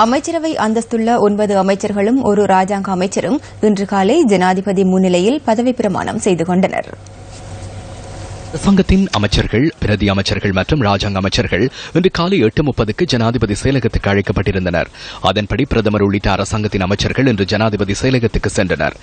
அமைச்சரவை அந்தஸ்துள்ள ஒன்பது அமைச்சர்களும் ஒரு ராஜாங்க அமைச்சரும் இன்று காலை ஜனாதிபதி முன்னிலையில் பதவி பிரமாணம் செய்து கொண்டனர் அரசாங்கத்தின் அமைச்சர்கள் பிரதி அமைச்சர்கள் மற்றும் ராஜாங்க அமைச்சர்கள் இன்று காலை எட்டு முப்பதுக்கு ஜனாதிபதி செயலகத்துக்கு அழைக்கப்பட்டிருந்தனர் அதன்படி பிரதமர் உள்ளிட்ட அரசாங்கத்தின் அமைச்சர்கள் இன்று ஜனாதிபதி செயலகத்துக்கு சென்றனர்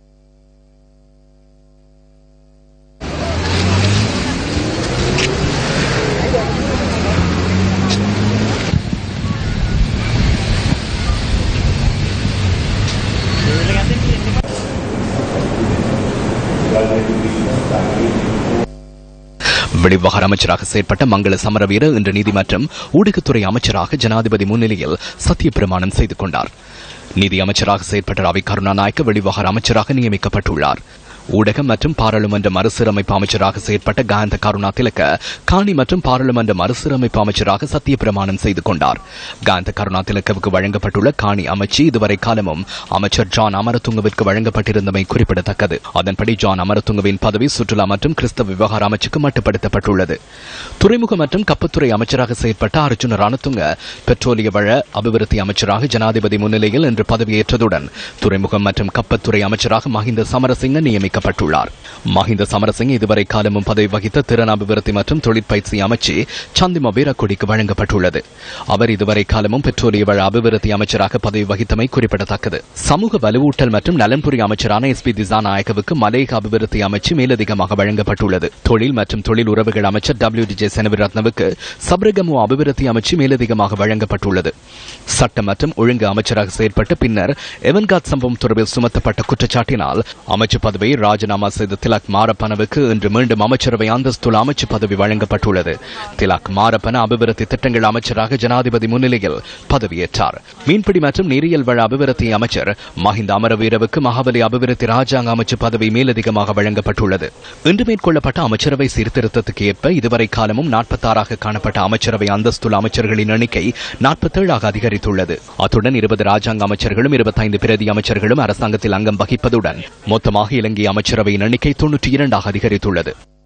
வெளிவிவகார அமைச்சராக செயற்பட்ட மங்கள சமரவீர இன்று நீதி மற்றும் ஊடகத்துறை அமைச்சராக ஜனாதிபதி முன்னிலையில் சத்திய பிரமாணம் செய்து கொண்டார் நிதி அமைச்சராக செயற்பட்ட ரவி கருணாநாயக்க வெளிவிவகார அமைச்சராக நியமிக்கப்பட்டுள்ளார் ஊடகம் மற்றும் பாராளுமன்ற மறுசீரமைப்பு அமைச்சராக செயற்பட்ட காந்த கருணா திலக்க காணி மற்றும் பாராளுமன்ற மறுசீரமைப்பு அமைச்சராக சத்திய பிரமாணம் செய்து கொண்டார் காந்த கருணா திலக்கவுக்கு வழங்கப்பட்டுள்ள காணி அமைச்சு இதுவரை காலமும் அமைச்சர் ஜான் அமரதுங்கவிற்கு வழங்கப்பட்டிருந்தமை குறிப்பிடத்தக்கது அதன்படி ஜான் அமரதுங்கவின் பதவி சுற்றுலா மற்றும் கிறிஸ்தவ விவகார அமைச்சுக்கு மட்டுப்படுத்தப்பட்டுள்ளது துறைமுக மற்றும் கப்பத்துறை அமைச்சராக செயற்பட்ட அர்ஜுன ரணதுங்க பெட்ரோலிய வள அபிவிருத்தி அமைச்சராக ஜனாதிபதி முன்னிலையில் இன்று பதவியேற்றதுடன் துறைமுகம் மற்றும் கப்பத்துறை அமைச்சராக மஹிந்த சமரசிங்க நியமிக்கப்பட்டுள்ளார் மஹிந்த சமரசிங்க இதுவரை காலமும் பதவி வகித்த திறன் அபிவிருத்தி மற்றும் தொழிற்பயிற்சி அமைச்சு சந்திம வீரக்குடிக்கு வழங்கப்பட்டுள்ளது அவர் இதுவரை காலமும் பெட்ரோலிய வள அபிவிருத்தி அமைச்சராக பதவி வகித்தமை குறிப்பிடத்தக்கது சமூக வலுவூட்டல் மற்றும் நலன்புரி அமைச்சரான எஸ் பி திசாநாயகவுக்கு மலேக அபிவிருத்தி அமைச்சு மேலதிகமாக வழங்கப்பட்டுள்ளது தொழில் மற்றும் தொழில் உறவுகள் அமைச்சர் டபிள்யூ டி ஜே செனவிரத்னவுக்கு சப்ரகமு அபிவிருத்தி அமைச்சு மேலதிகமாக வழங்கப்பட்டுள்ளது சட்டம் மற்றும் ஒழுங்கு அமைச்சராக செயற்பட்ட பின்னர் எவன்காத் சம்பவம் தொடர்பில் சுமத்தப்பட்ட குற்றச்சாட்டினால் அமைச்சு பதவியை ராஜினாமா செய்த திலக் மாரப்பனவுக்கு இன்று மீண்டும் அமைச்சரவை அந்தஸ்துள்ள அமைச்சு பதவி வழங்கப்பட்டுள்ளது திலக் மாரப்பன அபிவிருத்தி திட்டங்கள் அமைச்சராக ஜனாதிபதி முன்னிலையில் பதவியேற்றார் மீன்பிடி மற்றும் நீரியல் வள அபிவிருத்தி அமைச்சர் மஹிந்த அமரவீரவுக்கு மகாபலி அபிவிருத்தி ராஜாங்க அமைச்சு பதவி மேலதிகமாக வழங்கப்பட்டுள்ளது இன்று மேற்கொள்ளப்பட்ட அமைச்சரவை சீர்திருத்தத்துக்கு ஏற்ப இதுவரை காலமும் நாற்பத்தாறாக காணப்பட்ட அமைச்சரவை அந்தஸ்துள்ள அமைச்சர்களின் எண்ணிக்கை நாற்பத்தேழாக அதிகரித்துள்ளது அத்துடன் இருபது ராஜாங்க அமைச்சர்களும் இருபத்தைந்து பிரதி அமைச்சர்களும் அரசாங்கத்தில் அங்கம் வகிப்பதுடன் மொத்தமாக இலங்கை அமைச்சரவையின் எண்ணிக்கை தொன்னூற்றி இரண்டாக அதிகரித்துள்ளது